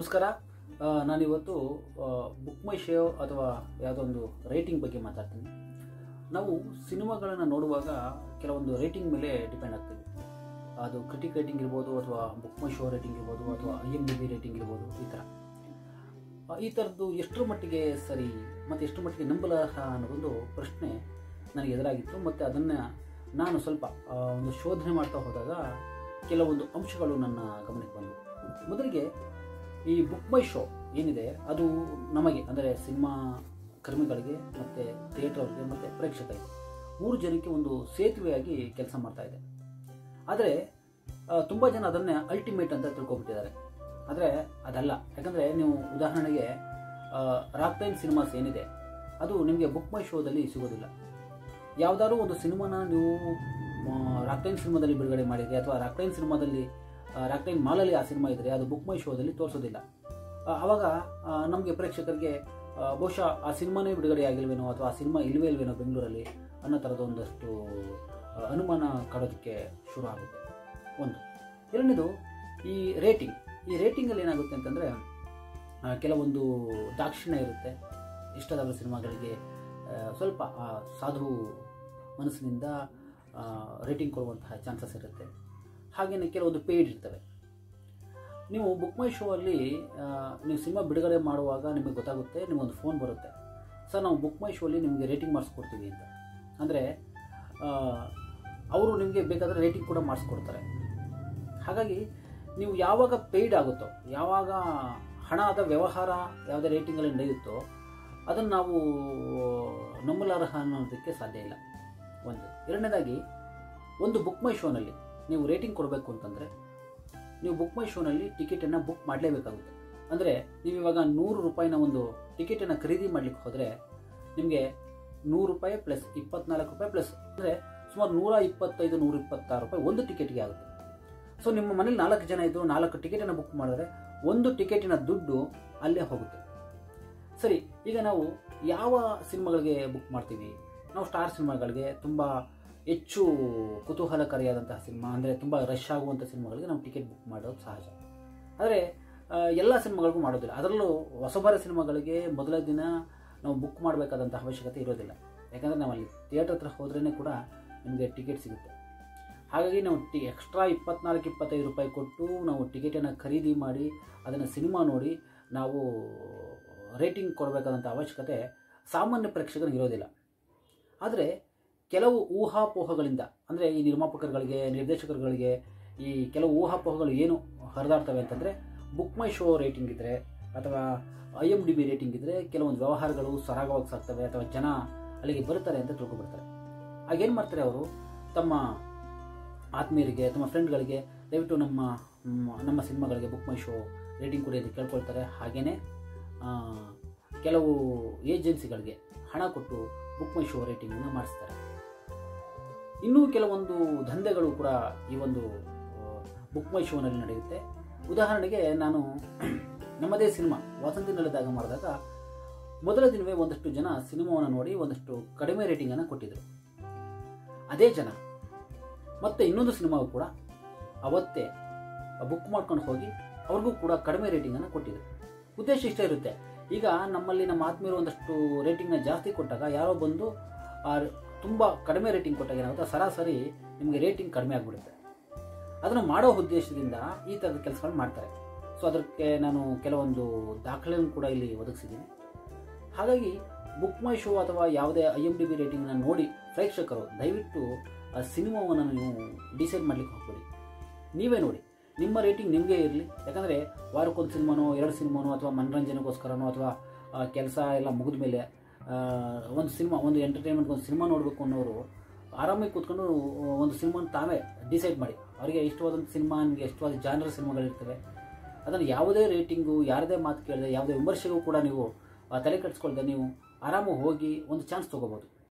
ನಮಸ್ಕಾರ ಆ, ನಾನಿವತ್ತು ಬುಕ್ ಮೈ ಶೇವ್ ಅಥವಾ ಯಾವುದೋ ಒಂದು ರೇಟಿಂಗ್ ಬಗ್ಗೆ ಮಾತಾಡ್ತೀನಿ ನಾವು ಸಿನಿಮಾಗಳನ್ನು ನೋಡುವಾಗ ಕೆಲವೊಂದು ರೇಟಿಂಗ್ ಮೇಲೆ ಡಿಪೆಂಡ್ ಆಗ್ತೀವಿ ಅದು ಕ್ರಿಟಿಕ್ ರೇಟಿಂಗ್ ಇರ್ಬೋದು ಅಥವಾ ಬುಕ್ ಮೈ ಶೋ ರೇಟಿಂಗ್ ಇರ್ಬೋದು ಅಥವಾ I M D B rating ಇರ್ಬೋದು ಈ ಥರ ಆ, ಈ ಥರದ್ದು ಎಷ್ಟರ ಮಟ್ಟಿಗೆ ಸರಿ ಮತ್ತು ಎಷ್ಟು ಮಟ್ಟಿಗೆ ನಂಬಲಾರ್ಹ ಅನ್ನೋದೊಂದು ಪ್ರಶ್ನೆ ನನಗೆ ಎದುರಾಗಿತ್ತು ಮತ್ತು ಅದನ್ನು ನಾನು ಸ್ವಲ್ಪ ಆ, ಒಂದು ಶೋಧನೆ ಮಾಡ್ತಾ ಹೋದಾಗ ಕೆಲವೊಂದು ಅಂಶಗಳು ನನ್ನ ಗಮನಕ್ಕೆ ಬಂದವು ಮೊದಲಿಗೆ ಈ ಬುಕ್ ಮೈ ಶೋ ಏನಿದೆ ಅದು ನಮಗೆ ಅಂದರೆ ಸಿನಿಮಾ ಕರ್ಮಿಗಳಿಗೆ ಮತ್ತು ಥಿಯೇಟರ್ಗೆ ಮತ್ತು ಪ್ರೇಕ್ಷಕರಿಗೆ ಮೂರು ಜನಕ್ಕೆ ಒಂದು ಸೇತುವೆಯಾಗಿ ಕೆಲಸ ಮಾಡ್ತಾ ಇದೆ ಆದರೆ ತುಂಬ ಜನ ಅದನ್ನೇ ಅಲ್ಟಿಮೇಟ್ ಅಂತ ತಿಳ್ಕೊಬಿಟ್ಟಿದ್ದಾರೆ ಆದರೆ ಅದಲ್ಲ ಯಾಕಂದರೆ ನೀವು ಉದಾಹರಣೆಗೆ ರಾಕ್ ಟೈಮ್ ಸಿನಿಮಾಸ್ ಏನಿದೆ ಅದು ನಿಮಗೆ ಬುಕ್ ಮೈ ಶೋದಲ್ಲಿ ಸಿಗೋದಿಲ್ಲ ಯಾವುದಾದ್ರೂ ಒಂದು ಸಿನಿಮಾನ ನೀವು ರಾಕ್ಟೈನ್ ಸಿನಿಮಾದಲ್ಲಿ ಬಿಡುಗಡೆ ಮಾಡಿದರೆ ಅಥವಾ ರಾಕ್ಟೈನ್ ಸಿನಿಮಾದಲ್ಲಿ ರಾಕ್ಟೈನ್ ಮಾಲಲ್ಲಿ ಆ ಸಿನಿಮಾ ಇದ್ದರೆ ಅದು ಬುಕ್ ಮೈ ಶೋದಲ್ಲಿ ತೋರಿಸೋದಿಲ್ಲ ಆ, ಆವಾಗ ನಮಗೆ ಪ್ರೇಕ್ಷಕರಿಗೆ ಆ, ಬಹುಶಃ ಆ ಸಿನಿಮಾನೇ ಬಿಡುಗಡೆ ಆಗಿಲ್ವೇನೋ ಅಥವಾ ಆ ಸಿನಿಮಾ ಇಲ್ವೇ ಇಲ್ವೇನೋ ಬೆಂಗಳೂರಲ್ಲಿ ಅನ್ನೋ ಥರದ ಒಂದಷ್ಟು ಆ, ಅನುಮಾನ ಕಾಡೋದಕ್ಕೆ ಶುರು ಆಗುತ್ತೆ ಒಂದು ಎರಡನೇದು ಈ ರೇಟಿಂಗ್ ಈ ರೇಟಿಂಗಲ್ಲಿ ಏನಾಗುತ್ತೆ ಅಂತಂದರೆ ಕೆಲವೊಂದು ದಾಕ್ಷಿಣ್ಯ ಇರುತ್ತೆ ಇಷ್ಟದಾದ ಸಿನಿಮಾಗಳಿಗೆ ಆ, ಸ್ವಲ್ಪ ಆ, ಸಾಧು ಮನಸ್ಸಿನಿಂದ ರೇಟಿಂಗ್ ಕೊಡುವಂತಹ ಚಾನ್ಸಸ್ ಇರುತ್ತೆ ಹಾಗೆಯೇ ಕೆಲವೊಂದು ಪೇಯ್ಡ್ ಇರ್ತವೆ ನೀವು ಬುಕ್ ಮೈ ಶೋ ಅಲ್ಲಿ ಆ, ನೀವು ಸಿನಿಮಾ ಬಿಡುಗಡೆ ಮಾಡುವಾಗ ನಿಮಗೆ ಗೊತ್ತಾಗುತ್ತೆ ನಿಮಗೊಂದು ಫೋನ್ ಬರುತ್ತೆ ಸರ್ ನಾವು ಬುಕ್ ಮೈ ಶೋ ಅಲ್ಲಿ ನಿಮಗೆ ರೇಟಿಂಗ್ ಮಾಡಿಸ್ಕೊಡ್ತೀವಿ ಅಂತ ಅಂದರೆ ಅವರು ನಿಮಗೆ ಬೇಕಾದರೆ ರೇಟಿಂಗ್ ಕೂಡ ಮಾಡಿಸ್ಕೊಡ್ತಾರೆ ಹಾಗಾಗಿ ನೀವು ಯಾವಾಗ ಪೇಯ್ಡ್ ಆಗುತ್ತೋ ಯಾವಾಗ ಹಣದ ವ್ಯವಹಾರ ಯಾವುದೇ ರೇಟಿಂಗಲ್ಲಿ ನಡೆಯುತ್ತೋ ಅದನ್ನು ನಾವು ನಂಬಲಾರ್ಹ ಅನ್ನೋದಕ್ಕೆ ಸಾಧ್ಯ ಇಲ್ಲ ಒಂದು ಎರಡನೇದಾಗಿ ಒಂದು ಬುಕ್ ಮೈ ಶೋನಲ್ಲಿ ನೀವು ರೇಟಿಂಗ್ ಕೊಡಬೇಕು ಅಂತಂದರೆ ನೀವು ಬುಕ್ ಮೈ ಶೋನಲ್ಲಿ ಟಿಕೆಟನ್ನು ಬುಕ್ ಮಾಡಲೇಬೇಕಾಗುತ್ತೆ ಅಂದರೆ ನೀವು ಇವಾಗ ನೂರು ರೂಪಾಯಿನ ಒಂದು ಟಿಕೆಟನ್ನು ಖರೀದಿ ಮಾಡಲಿಕ್ಕೆ ಹೋದರೆ ನಿಮಗೆ ನೂರು ರೂಪಾಯಿ ಪ್ಲಸ್ ಇಪ್ಪತ್ನಾಲ್ಕು ರೂಪಾಯಿ ಪ್ಲಸ್ ಅಂದರೆ ಸುಮಾರು ನೂರ ಇಪ್ಪತ್ತೈದು ನೂರ ಇಪ್ಪತ್ತಾರು ರೂಪಾಯಿ ಒಂದು ಟಿಕೆಟ್ಗೆ ಆಗುತ್ತೆ ಸೊ ನಿಮ್ಮ ಮನೇಲಿ ನಾಲ್ಕು ಜನ ಇದ್ದು ನಾಲ್ಕು ಟಿಕೆಟನ್ನು ಬುಕ್ ಮಾಡಿದ್ರೆ ಒಂದು ಟಿಕೆಟಿನ ದುಡ್ಡು ಅಲ್ಲೇ ಹೋಗುತ್ತೆ ಸರಿ ಈಗ ನಾವು ಯಾವ ಸಿನಿಮಾಗಳಿಗೆ ಬುಕ್ ಮಾಡ್ತೀವಿ ನಾವು ಸ್ಟಾರ್ ಸಿನಿಮಾಗಳಿಗೆ ತುಂಬ ಹೆಚ್ಚು ಕುತೂಹಲಕಾರಿಯಾದಂತಹ ಸಿನಿಮಾ ಅಂದರೆ ತುಂಬ ರಶ್ ಆಗುವಂಥ ಸಿನಿಮಾಗಳಿಗೆ ನಾವು ಟಿಕೆಟ್ ಬುಕ್ ಮಾಡೋದು ಸಹಜ ಆದರೆ ಎಲ್ಲ ಸಿನಿಮಾಗಳಿಗೂ ಮಾಡೋದಿಲ್ಲ ಅದರಲ್ಲೂ ಹೊಸಬರ ಸಿನಿಮಾಗಳಿಗೆ ಮೊದಲ ದಿನ ನಾವು ಬುಕ್ ಮಾಡಬೇಕಾದಂಥ ಅವಶ್ಯಕತೆ ಇರೋದಿಲ್ಲ ಯಾಕಂದರೆ ನಾವು ಅಲ್ಲಿ ಥಿಯೇಟರ್ ಹತ್ರ ಹೋದ್ರೇ ಕೂಡ ನಿಮಗೆ ಟಿಕೆಟ್ ಸಿಗುತ್ತೆ ಹಾಗಾಗಿ ನಾವು ಟಿ ಎಕ್ಸ್ಟ್ರಾ ಇಪ್ಪತ್ನಾಲ್ಕು ಇಪ್ಪತ್ತೈದು ರೂಪಾಯಿ ಕೊಟ್ಟು ನಾವು ಟಿಕೆಟನ್ನು ಖರೀದಿ ಮಾಡಿ ಅದನ್ನು ಸಿನಿಮಾ ನೋಡಿ ನಾವು ರೇಟಿಂಗ್ ಕೊಡಬೇಕಾದಂಥ ಅವಶ್ಯಕತೆ ಸಾಮಾನ್ಯ ಪ್ರೇಕ್ಷಕರಿಗೆ ಇರೋದಿಲ್ಲ ಆದರೆ ಕೆಲವು ಊಹಾಪೋಹಗಳಿಂದ ಅಂದರೆ ಈ ನಿರ್ಮಾಪಕರುಗಳಿಗೆ ನಿರ್ದೇಶಕರುಗಳಿಗೆ ಈ ಕೆಲವು ಊಹಾಪೋಹಗಳು ಏನು ಹರಿದಾಡ್ತವೆ ಅಂತಂದರೆ ಬುಕ್ ಮೈ ಶೋ ರೇಟಿಂಗ್ ಇದ್ದರೆ ಅಥವಾ I M D B rating ಇದ್ದರೆ ಕೆಲವೊಂದು ವ್ಯವಹಾರಗಳು ಸರಾಗವಾಗಿ ಸಾಗ್ತವೆ ಅಥವಾ ಜನ ಅಲ್ಲಿಗೆ ಬರ್ತಾರೆ ಅಂತ ತಿಳ್ಕೊಬಿಡ್ತಾರೆ ಆಗೇನು ಮಾಡ್ತಾರೆ ಅವರು ತಮ್ಮ ಆತ್ಮೀಯರಿಗೆ ತಮ್ಮ ಫ್ರೆಂಡ್ಗಳಿಗೆ ದಯವಿಟ್ಟು ನಮ್ಮ ಮ್, ನಮ್ಮ ಸಿನಿಮಾಗಳಿಗೆ ಬುಕ್ ಮೈ ಶೋ ರೇಟಿಂಗ್ ಕೊಡಿ ಅಂತ ಕೇಳ್ಕೊಳ್ತಾರೆ ಹಾಗೆಯೇ ಕೆಲವು ಏಜೆನ್ಸಿಗಳಿಗೆ ಹಣ ಕೊಟ್ಟು ಬುಕ್ ಮೈ ಶೋ ರೇಟಿಂಗನ್ನು ಮಾಡಿಸ್ತಾರೆ ಇನ್ನೂ ಕೆಲವೊಂದು ದಂಧೆಗಳು ಕೂಡ ಈ ಒಂದು ಬುಕ್ ಮೈ ಶೋನಲ್ಲಿ ನಡೆಯುತ್ತೆ ಉದಾಹರಣೆಗೆ ನಾನು ನಮ್ಮದೇ ಸಿನಿಮಾ ವಸಂತಿ ನಡೆದಾಗ ಮಾಡಿದಾಗ ಮೊದಲ ದಿನವೇ ಒಂದಷ್ಟು ಜನ ಸಿನಿಮಾವನ್ನು ನೋಡಿ ಒಂದಷ್ಟು ಕಡಿಮೆ ರೇಟಿಂಗನ್ನು ಕೊಟ್ಟಿದ್ದರು ಅದೇ ಜನ ಮತ್ತೆ ಇನ್ನೊಂದು ಸಿನಿಮಾವು ಕೂಡ ಅವತ್ತೇ ಬುಕ್ ಮಾಡ್ಕೊಂಡು ಹೋಗಿ ಅವ್ರಿಗೂ ಕೂಡ ಕಡಿಮೆ ರೇಟಿಂಗನ್ನು ಕೊಟ್ಟಿದ್ರು ಉದ್ದೇಶ ಇಷ್ಟ ಇರುತ್ತೆ ಈಗ ನಮ್ಮಲ್ಲಿ ನಮ್ಮ ಆತ್ಮೀಯರು ಒಂದಷ್ಟು ರೇಟಿಂಗ್ನ ಜಾಸ್ತಿ ಕೊಟ್ಟಾಗ ಯಾರೋ ಬಂದು ಆ ತುಂಬ ಕಡಿಮೆ ರೇಟಿಂಗ್ ಕೊಟ್ಟಾಗ ಏನಾಗುತ್ತೆ ಸರಾಸರಿ ನಿಮಗೆ ರೇಟಿಂಗ್ ಕಡಿಮೆ ಆಗಿಬಿಡುತ್ತೆ ಅದನ್ನು ಮಾಡೋ ಉದ್ದೇಶದಿಂದ ಈ ಥರದ ಕೆಲಸಗಳು ಮಾಡ್ತಾರೆ ಸೊ ಅದಕ್ಕೆ ನಾನು ಕೆಲವೊಂದು ದಾಖಲೆಯನ್ನು ಕೂಡ ಇಲ್ಲಿ ಒದಗಿಸಿದ್ದೀನಿ ಹಾಗಾಗಿ ಬುಕ್ ಮೈ ಶೋ ಅಥವಾ ಯಾವುದೇ ಐ ಎಮ್ ಡಿ ಬಿ ರೇಟಿಂಗ್ನ ನೋಡಿ ಪ್ರೇಕ್ಷಕರು ದಯವಿಟ್ಟು ಆ ಸಿನಿಮಾವನ್ನು ನೀವು ಡಿಸೈಡ್ ಮಾಡಲಿಕ್ಕೆ ಹೋಗ್ಬೇಡಿ ನೀವೇ ನೋಡಿ ನಿಮ್ಮ ರೇಟಿಂಗ್ ನಿಮಗೆ ಇರಲಿ ಯಾಕಂದರೆ ವಾರಕ್ಕೊಂದು ಸಿನಿಮಾನೋ ಎರಡು ಸಿನಿಮಾನೋ ಅಥವಾ ಮನರಂಜನೆಗೋಸ್ಕರನೋ ಅಥವಾ ಕೆಲಸ ಎಲ್ಲ ಮುಗಿದ ಮೇಲೆ ಒಂದು ಸಿನಿಮಾ ಒಂದು ಎಂಟರ್ಟೈನ್ಮೆಂಟ್ ಒಂದು ಸಿನಿಮಾ ನೋಡಬೇಕು ಅನ್ನೋರು ಆರಾಮಾಗಿ ಕೂತ್ಕೊಂಡು ಒಂದು ಸಿನಿಮಾನ ತಾವೇ ಡಿಸೈಡ್ ಮಾಡಿ ಅವರಿಗೆ ಇಷ್ಟವಾದಂಥ ಸಿನಿಮಾ ನಿಮಗೆ ಇಷ್ಟವಾದ ಜಾನರ್ ಸಿನಿಮಾಗಳಿರ್ತವೆ ಅದನ್ನು ಯಾವುದೇ ರೇಟಿಂಗು ಯಾರದೇ ಮಾತು ಕೇಳದೆ ಯಾವುದೇ ವಿಮರ್ಶೆಗೂ ಕೂಡ ನೀವು ಆ, ತಲೆ ಕೆಡಿಸ್ಕೊಳ್ದೆ ನೀವು ಆರಾಮಾಗಿ ಹೋಗಿ ಒಂದು ಚಾನ್ಸ್ ತೊಗೋಬೋದು